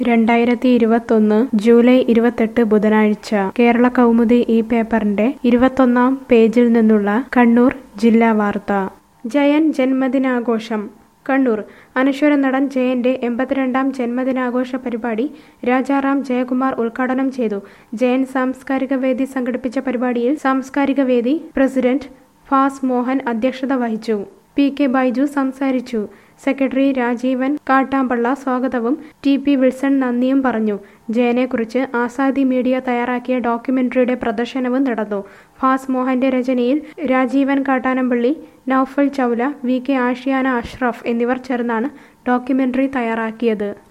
രണ്ടായിരത്തി ഇരുപത്തൊന്ന് ജൂലൈ ഇരുപത്തെട്ട് ബുധനാഴ്ച കേരള കൗമുദി ഈ പേപ്പറിന്റെ ഇരുപത്തൊന്നാം പേജിൽ നിന്നുള്ള കണ്ണൂർ ജില്ലാ വാർത്ത ജയൻ ജന്മദിനാഘോഷം കണ്ണൂർ അനശ്വര നടൻ ജയന്റെ എൺപത്തിരണ്ടാം ജന്മദിനാഘോഷ പരിപാടി രാജാറാം ജയകുമാർ ഉദ്ഘാടനം ചെയ്തു ജയൻ സാംസ്കാരിക വേദി സംഘടിപ്പിച്ച പരിപാടിയിൽ സാംസ്കാരിക വേദി പ്രസിഡന്റ് ഫാസ് മോഹൻ അധ്യക്ഷത വഹിച്ചു പി കെ ബൈജു സംസാരിച്ചു സെക്രട്ടറി രാജീവൻ കാട്ടാമ്പള്ള സ്വാഗതവും ടി പി വിൽസൺ നന്ദിയും പറഞ്ഞു ജയനെക്കുറിച്ച് ആസാദി മീഡിയ തയ്യാറാക്കിയ ഡോക്യുമെന്ററിയുടെ പ്രദർശനവും നടന്നു ഫാസ് മോഹന്റെ രചനയിൽ രാജീവൻ കാട്ടാനമ്പള്ളി നൌഫൽ ചൗല വി കെ ആഷിയാന അഷ്റഫ് എന്നിവർ ചേർന്നാണ് ഡോക്യുമെന്ററി തയ്യാറാക്കിയത്